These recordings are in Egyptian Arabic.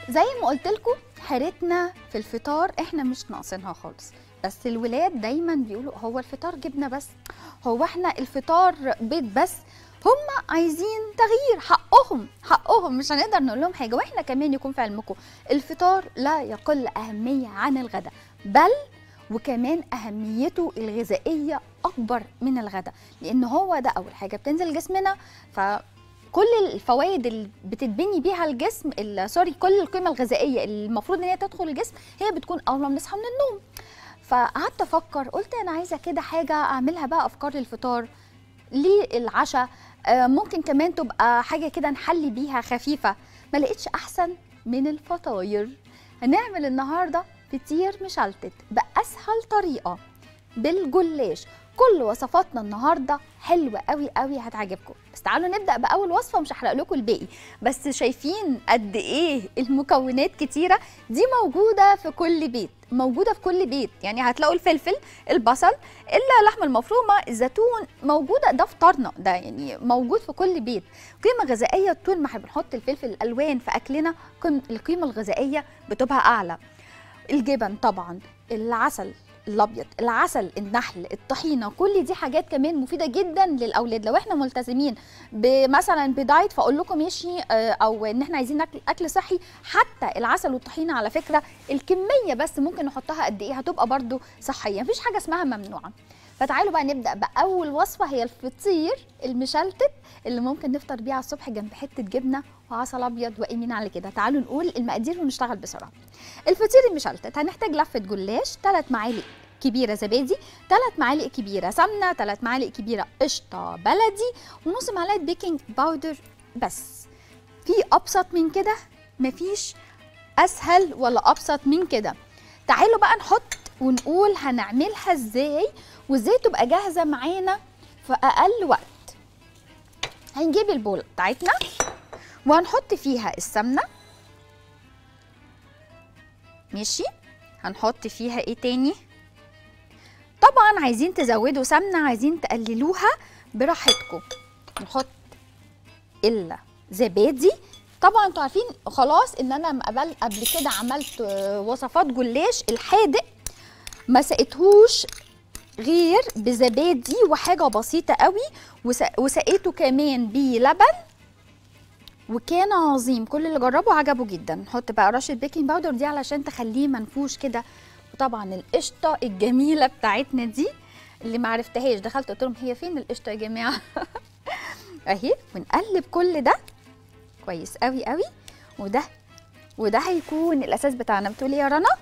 زي ما قلت لكم حيرتنا في الفطار احنا مش ناقصينها خالص بس الولاد دايما بيقولوا هو الفطار جبنه بس هو احنا الفطار بيض بس هم عايزين تغيير حقهم حقهم مش هنقدر نقول لهم حاجه واحنا كمان يكون في علمكم الفطار لا يقل اهميه عن الغداء بل وكمان اهميته الغذائيه اكبر من الغداء لان هو ده اول حاجه بتنزل جسمنا ف كل الفوائد اللي بتتبني بيها الجسم ال- سوري كل القيمه الغذائيه اللي المفروض ان هي تدخل الجسم هي بتكون اول ما بنصحى من النوم فقعدت افكر قلت انا عايزه كده حاجه اعملها بقى افكار للفطار للعشاء آه، ممكن كمان تبقى حاجه كده نحلي بيها خفيفه ما لقيتش احسن من الفطاير هنعمل النهارده فطير مشلتت باسهل طريقه بالجلاش كل وصفاتنا النهارده حلوه قوي قوي هتعجبكم بس تعالوا نبدا باول وصفه مش هحرق لكم الباقي بس شايفين قد ايه المكونات كتيره دي موجوده في كل بيت موجوده في كل بيت يعني هتلاقوا الفلفل البصل اللحمه المفرومه الزيتون موجوده ده فطارنا ده يعني موجود في كل بيت قيمه غذائيه طول ما احنا بنحط الفلفل الالوان في اكلنا قيم- القيمه الغذائيه بتبقى اعلى الجبن طبعا العسل الابيض العسل النحل الطحينه كل دي حاجات كمان مفيده جدا للاولاد لو احنا ملتزمين مثلا بدايت فاقول لكم ماشي آه، او ان احنا عايزين ناكل اكل صحي حتى العسل والطحينه على فكره الكميه بس ممكن نحطها قد ايه هتبقى برده صحيه مفيش حاجه اسمها ممنوعه فتعالوا بقى نبدا باول وصفه هي الفطير المشلتت اللي ممكن نفطر بيه على الصبح جنب حته جبنه وعسل ابيض وقايمين على كده تعالوا نقول المقادير ونشتغل بسرعه الفطير المشلتت هنحتاج لفه جلاش 3 معالق كبيره زبادي 3 معالق كبيره سمنه 3 معالق كبيره قشطه بلدي ونص معلقه بيكنج باودر بس في ابسط من كده مفيش اسهل ولا ابسط من كده تعالوا بقى نحط ونقول هنعملها ازاي وازاي تبقى جاهزه معانا في اقل وقت هنجيب البولة بتاعتنا وهنحط فيها السمنه ماشي هنحط فيها ايه تاني طبعا عايزين تزودوا سمنه عايزين تقللوها براحتكم نحط الزبادي طبعا انتوا عارفين خلاص ان انا قبل قبل كده عملت آه، وصفات جلاش الحادق ما سقيتهوش غير بزبادي وحاجه بسيطه قوي وس- وسقيته كمان بلبن وكان عظيم كل اللي جربه عجبه جدا نحط بقى رشه بيكنج باودر دي علشان تخليه منفوش كده وطبعا القشطه الجميله بتاعتنا دي اللي ما عرفتهاش دخلت قلت لهم هي فين القشطه يا جماعه اهي ونقلب كل ده كويس قوي قوي وده وده هيكون الاساس بتاعنا بتقولي يا رنا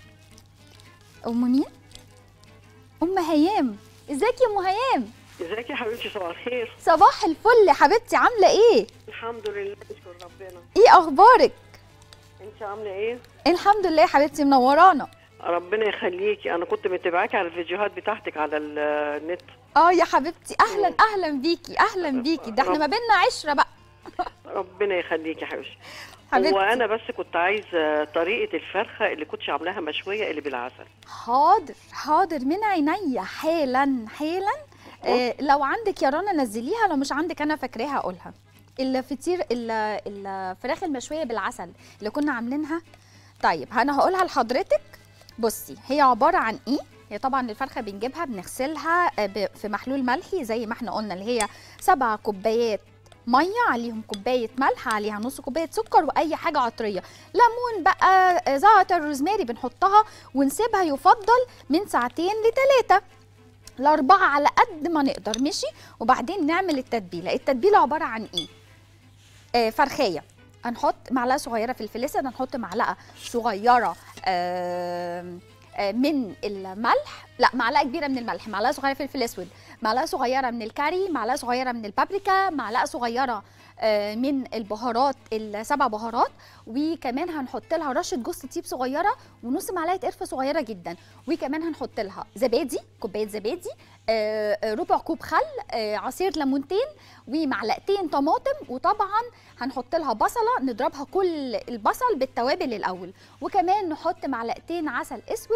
ام مين ام هيام ازيك يا ام هيام ازيك يا حبيبتي صباح الخير صباح الفل يا حبيبتي عامله ايه الحمد لله نشكر ربنا ايه اخبارك انت عامله ايه الحمد لله يا حبيبتي منورانا ربنا يخليكي انا كنت متابعاكي على الفيديوهات بتاعتك على ال- النت اه يا حبيبتي اهلا اهلا بيكي اهلا بيكي ده احنا ما بينا عشره بقى ربنا يخليكي يا حبيبتي حبيبتي وانا بس كنت عايزه طريقه الفرخه اللي كنتش عاملاها مشويه اللي بالعسل حاضر حاضر من عينيا حالا حالا آه لو عندك يا رنا نزليها لو مش عندك انا فاكراها اقولها الفطير ال- الفراخ المشويه بالعسل اللي كنا عاملينها طيب انا هقولها لحضرتك بصي هي عباره عن ايه هي طبعا الفرخه بنجيبها بنغسلها آه، ب- في محلول ملحي زي ما احنا قلنا اللي هي سبع كوبايات ميه عليهم كوبايه ملح عليها نص كوبايه سكر واي حاجه عطريه ليمون بقى آه، زعتر روزماري بنحطها ونسيبها يفضل من ساعتين لثلاثه لأربعة على قد ما نقدر ماشي وبعدين نعمل التتبيلة التتبيلة عبارة عن إيه؟ آه فرخية هنحط معلقة صغيرة فلفل أسود هنحط معلقة صغيرة آه آه، من الملح لا معلقه كبيره من الملح معلقه صغيره فلفل اسود معلقه صغيره من الكاري معلقه صغيره من البابريكا معلقه صغيره آه، من البهارات السبع بهارات وكمان هنحط لها رشه جوز طيب صغيره ونص معلقه قرفه صغيره جدا وكمان هنحط لها زبادي كوبايه زبادي آه، آه، ربع كوب خل آه، عصير ليمونتين ومعلقتين طماطم وطبعا هنحط لها بصله نضربها كل البصل بالتوابل الاول وكمان نحط معلقتين عسل اسود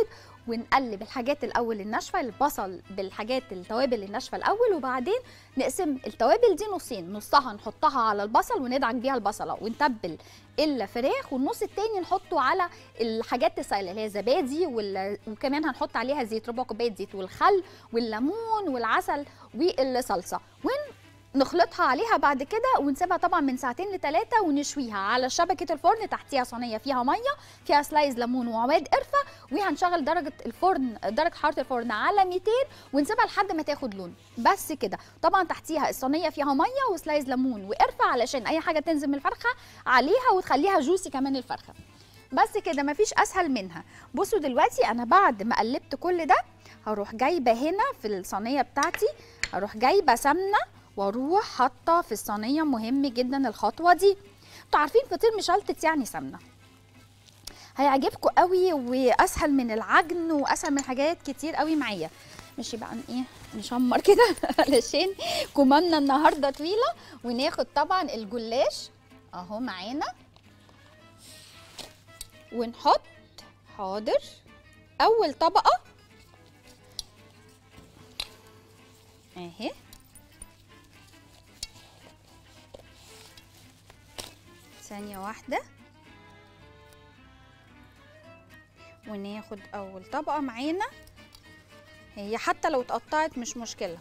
ونقلب الحاجات الاول الناشفه البصل بالحاجات التوابل الناشفه الاول وبعدين نقسم التوابل دي نصين نصها نحطها على البصل وندعك بيها البصله ونتبل الفراخ والنص التاني نحطه على الحاجات السائله اللي هي زبادي وال... وكمان هنحط عليها زيت ربع كوبايه زيت والخل والليمون والعسل والصلصه ونخلطها عليها بعد كده ونسيبها طبعا من ساعتين لثلاثه ونشويها على شبكه الفرن تحتيها صينيه فيها ميه فيها سلايز ليمون وعواد قرفه وهنشغل درجه الفرن درجه حراره الفرن على 200 ونسيبها لحد ما تاخد لون بس كده طبعا تحتيها الصينيه فيها ميه وسلايز ليمون وقرفه علشان اي حاجه تنزل من الفرخه عليها وتخليها جوسي كمان الفرخه بس كده مفيش اسهل منها بصوا دلوقتي انا بعد ما قلبت كل ده هروح جايبه هنا في الصينيه بتاعتي هروح جايبه سمنه واروح حاطه في الصينيه مهم جدا الخطوه دي انتوا عارفين فطير مشلتت يعني سمنه هيعجبكم قوي واسهل من العجن واسهل من حاجات كتير قوي معايا ماشي بقى ايه نشمر كده علشان كماننا النهارده طويله وناخد طبعا الجلاش اهو معانا ونحط حاضر اول طبقه اهي ثانيه واحده وناخد اول طبقه معانا هي حتى لو اتقطعت مش مشكله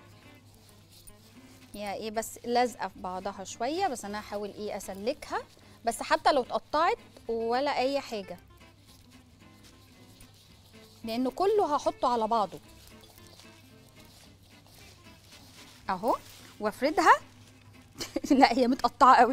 هي ايه بس لازقه في بعضها شويه بس انا هحاول ايه اسلكها بس حتى لو اتقطعت ولا اي حاجه لانه كله هحطه على بعضه اهو وافردها لا هي متقطعه قوي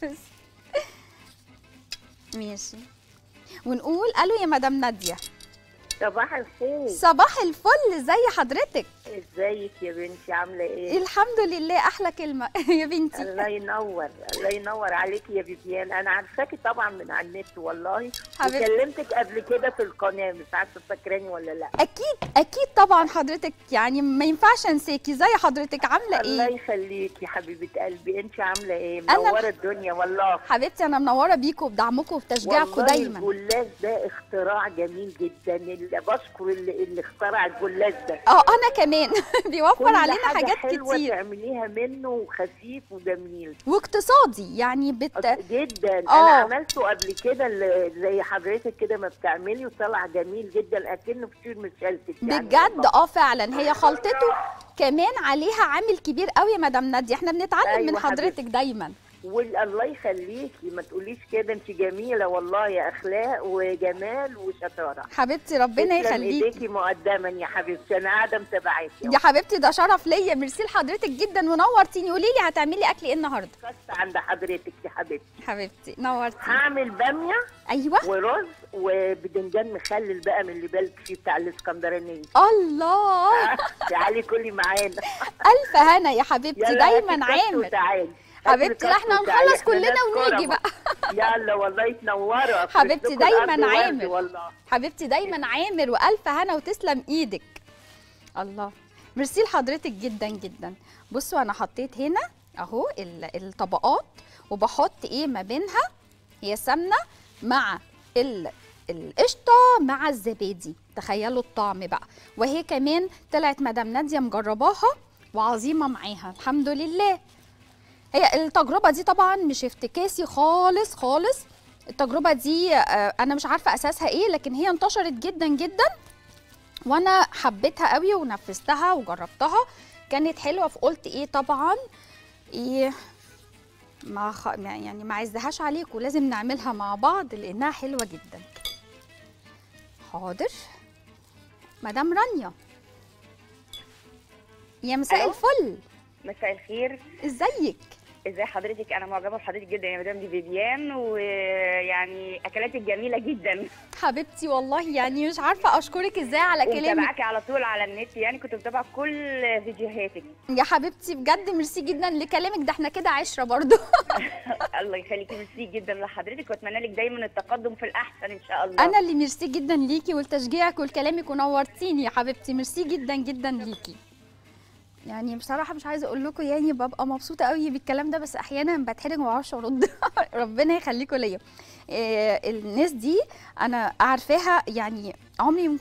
ماشي ونقول الو يا مدام ناديه صباح الخير صباح الفل ازي حضرتك ازيك يا بنتي عامله ايه الحمد لله احلى كلمه يا بنتي الله ينور الله ينور عليكي يا فيفيان انا عارفاكي طبعا من على النت والله حبيبتي. وكلمتك قبل كده في القناه مش عارفه فاكراني ولا لا اكيد اكيد طبعا حضرتك يعني ما ينفعش انساكي زي حضرتك عامله الله ايه يخليكي حبيبه قلبي انت عامله ايه أنا- منوره الدنيا والله حبيبتي انا منوره بيكم وبدعمكم وبتشجيعكم والله دايما الجلاش ده اختراع جميل جدا اللي بشكر اللي, اللي اخترع الجلاش ده اه انا كمان بيوفر كل علينا حاجة حاجات حلوة كتير تعمليها منه وخفيف وجميل واقتصادي يعني بت... جدا آه. انا عملته قبل كده ل- زي حضرتك كده ما بتعملي وطلع جميل جدا اكنه فطير مشلتت يعني بجد والله. اه فعلا هي خلطته كمان عليها عامل كبير قوي يا مدام ناديه احنا بنتعلم أيوة من حبيبتي. حضرتك دايما والله يخليكي ما تقوليش كده انت جميله والله يا اخلاق وجمال وشطاره حبيبتي ربنا تسلم يخليكي ايديكي مقدما يا حبيبتي انا قاعده متابعاكي يا حبيبتي ده شرف ليا ميرسي لحضرتك جدا ونورتيني قولي لي هتعملي اكل ايه النهارده كست عند حضرتك يا حبيبتي حبيبتي نورتيني هعمل باميه ايوه ورز وبدنجان مخلل بقى من اللي بالك فيه بتاع الاسكندرانيه الله تعالي كلي معانا الف هنا يا حبيبتي يلا دايما هاتي كاس عامر وتعالي. حبيبتي لا هاتي احنا كاس وتعالي. هنخلص احنا كلنا ناس ونيجي كرمة. بقى يلا والله تنوروا حبيبتي أفرد لكم دايما الأرض ورد عامر. والله حبيبتي دايما عامر والف هنا وتسلم ايدك الله ميرسي لحضرتك جدا جدا بصوا انا حطيت هنا اهو ال- الطبقات وبحط ايه ما بينها هي سمنه مع ال القشطه مع الزبادي تخيلوا الطعم بقى وهي كمان طلعت مدام ناديه مجرباها وعظيمه معاها الحمد لله هي التجربه دي طبعا مش افتكاسي خالص خالص التجربه دي آه، انا مش عارفه اساسها ايه لكن هي انتشرت جدا جدا وانا حبيتها قوي ونفذتها وجربتها كانت حلوه فقلت ايه طبعا ايه ما خ... يعني ما عزهاش عليكم لازم نعملها مع بعض لانها حلوه جدا حاضر مدام رانيا يا مساء ألو؟ الفل مساء الخير ازيك ازي حضرتك انا معجبه بحضرتك جدا يا مدام دي فيفيان ويعني اكلاتك جميله جدا حبيبتي والله يعني مش عارفه اشكرك ازاي على كلامك ومتابعاكي على طول على النت يعني كنت متابعه كل فيديوهاتك يا حبيبتي بجد ميرسي جدا لكلامك ده احنا كده عشره برضو الله يخليكي ميرسي جدا لحضرتك واتمنى لك دايما التقدم في الاحسن ان شاء الله انا اللي ميرسي جدا ليكي ولتشجيعك ولكلامك ونورتيني يا حبيبتي ميرسي جدا جدا ليكي يعني بصراحه مش عايزه اقول لكم يعني ببقى مبسوطه قوي بالكلام ده بس احيانا بتحرج وما بعرفش ارد ربنا يخليكم ليا إيه، الناس دي انا عارفاها يعني عمري ممكن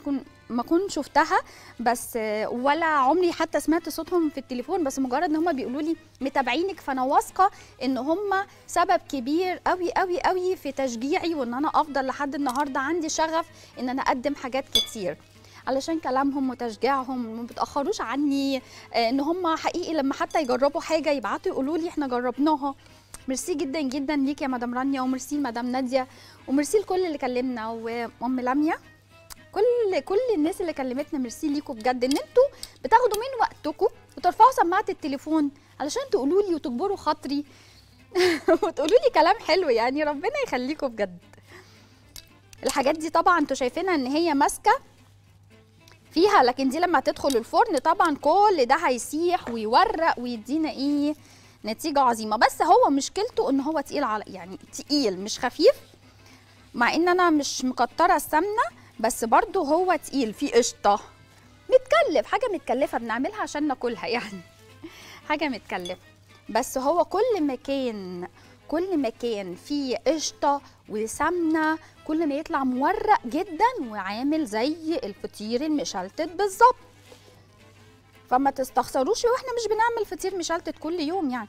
ما كنت شفتها بس آه، ولا عمري حتى سمعت صوتهم في التليفون بس مجرد ان هم بيقولوا لي متابعينك فانا واثقه ان هم سبب كبير قوي قوي قوي في تشجيعي وان انا افضل لحد النهارده عندي شغف ان انا اقدم حاجات كتير علشان كلامهم وتشجيعهم ما بيتاخروش عني آه، ان هم حقيقي لما حتى يجربوا حاجه يبعتوا يقولوا لي احنا جربناها ميرسي جدا جدا ليك يا مدام رانيا وميرسي لمدام ناديه وميرسي لكل اللي كلمنا وام لميا كل كل الناس اللي كلمتنا ميرسي ليكم بجد ان انتوا بتاخدوا من وقتكم وترفعوا سماعه التليفون علشان تقولوا لي وتجبروا خاطري وتقولوا لي كلام حلو يعني ربنا يخليكم بجد الحاجات دي طبعا انتوا شايفينها ان هي ماسكه فيها لكن دي لما تدخل الفرن طبعا كل ده هيسيح ويورق ويدينا ايه نتيجة عظيمة بس هو مشكلته ان هو تقيل على يعني تقيل مش خفيف مع ان انا مش مكترة السمنة بس برضو هو تقيل فيه قشطة متكلف حاجة متكلفة بنعملها عشان ناكلها يعني حاجة متكلفة بس هو كل ما كان كل ما كان فيه قشطة وسمنة كل ما يطلع مورق جدا وعامل زي الفطير المشلتت بالظبط فما تستخسروش واحنا مش بنعمل فطير مشلتت كل يوم يعني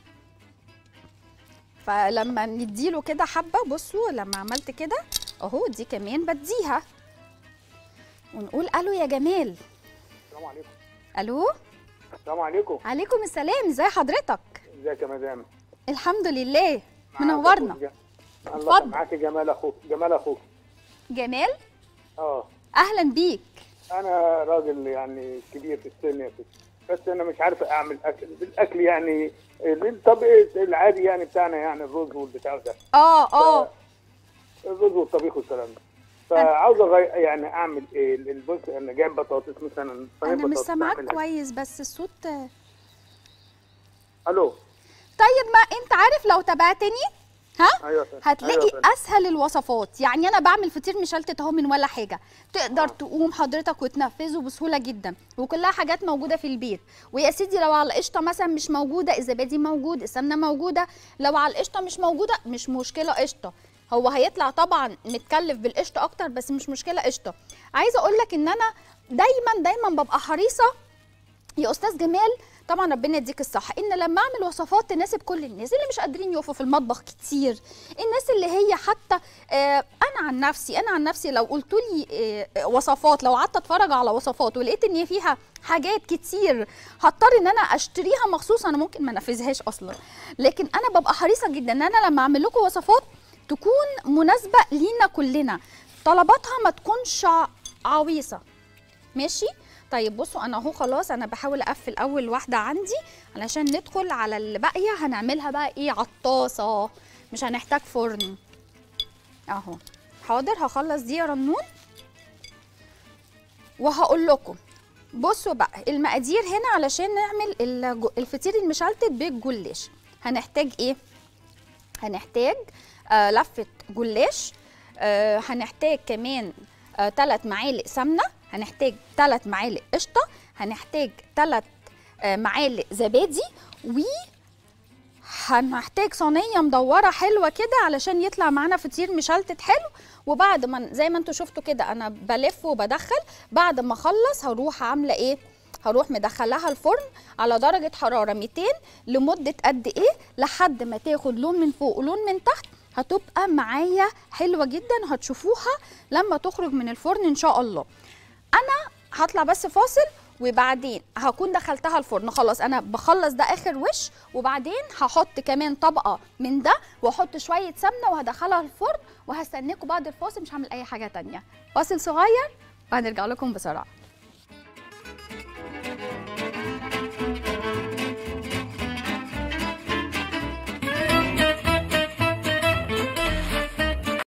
فلما نديله كده حبه بصوا لما عملت كده اهو دي كمان بديها ونقول الو يا جمال السلام عليكم الو السلام عليكم عليكم السلام ازي حضرتك ازيك يا مدام الحمد لله معاك منورنا أخوك ج- الله اتفضل. معاك جمال اخوك جمال اخوك جمال اه اهلا بيك انا راجل يعني كبير في السن يا ستي بس انا مش عارف اعمل اكل بالاكل يعني الطبيعي العادي يعني بتاعنا يعني الرز والبتاع ده اه اه الرز والطبيخ والكلام ده فعاوز أغير يعني اعمل ايه البص انا جايب بطاطس مثلا صينية انا مش بطاطس سامعاك أعملها. كويس بس الصوت الو طيب ما انت عارف لو تابعتني ها ايوه فندم. هتلاقي أيوة فندم. اسهل الوصفات يعني انا بعمل فطير مشلتت اهو من ولا حاجه تقدر تقوم حضرتك وتنفذه بسهوله جدا وكلها حاجات موجوده في البيت ويا سيدي لو على القشطه مثلا مش موجوده الزبادي موجود السمنه موجوده لو على القشطه مش موجوده مش مشكله قشطه هو هيطلع طبعا متكلف بالقشطه اكتر بس مش مشكله قشطه عايزه اقول لك ان انا دايما دايما ببقى حريصه يا استاذ جمال طبعا ربنا يديك الصحه ان لما اعمل وصفات تناسب كل الناس اللي مش قادرين يقفوا في المطبخ كتير الناس اللي هي حتى آه انا عن نفسي انا عن نفسي لو قلت لي آه وصفات لو قعدت اتفرج على وصفات ولقيت ان هي فيها حاجات كتير هضطر ان انا اشتريها مخصوص انا ممكن ما انفذهاش اصلا لكن انا ببقى حريصه جدا ان انا لما اعمل لكم وصفات تكون مناسبه لينا كلنا طلباتها ما تكونش ع- عويصه ماشي طيب بصوا انا اهو خلاص انا بحاول اقفل اول واحده عندي علشان ندخل على اللي باقيه هنعملها بقى ايه على الطاسه مش هنحتاج فرن اهو حاضر هخلص دي يا رنون وهقول لكم بصوا بقى المقادير هنا علشان نعمل الج- الفطير المشلتت بالجلاش هنحتاج ايه هنحتاج آه لفه جلاش آه هنحتاج كمان آه ثلاث معالق سمنه هنحتاج ثلاث معالق قشطه هنحتاج ثلاث آه معالق زبادي و هنحتاج صينيه مدوره حلوه كده علشان يطلع معانا فطير مشلتت حلو وبعد ما زي ما انتوا شفتوا كده انا بلف وبدخل بعد ما اخلص هروح عامله ايه هروح مدخلاها الفرن على درجه حراره 200 لمده قد ايه لحد ما تاخد لون من فوق ولون من تحت هتبقى معايا حلوه جدا هتشوفوها لما تخرج من الفرن ان شاء الله انا هطلع بس فاصل وبعدين هكون دخلتها الفرن خلاص انا بخلص ده اخر وش وبعدين هحط كمان طبقه من ده واحط شويه سمنه وهدخلها الفرن وهستناكم بعد الفاصل مش هعمل اي حاجه تانية فاصل صغير وهنرجع لكم بسرعه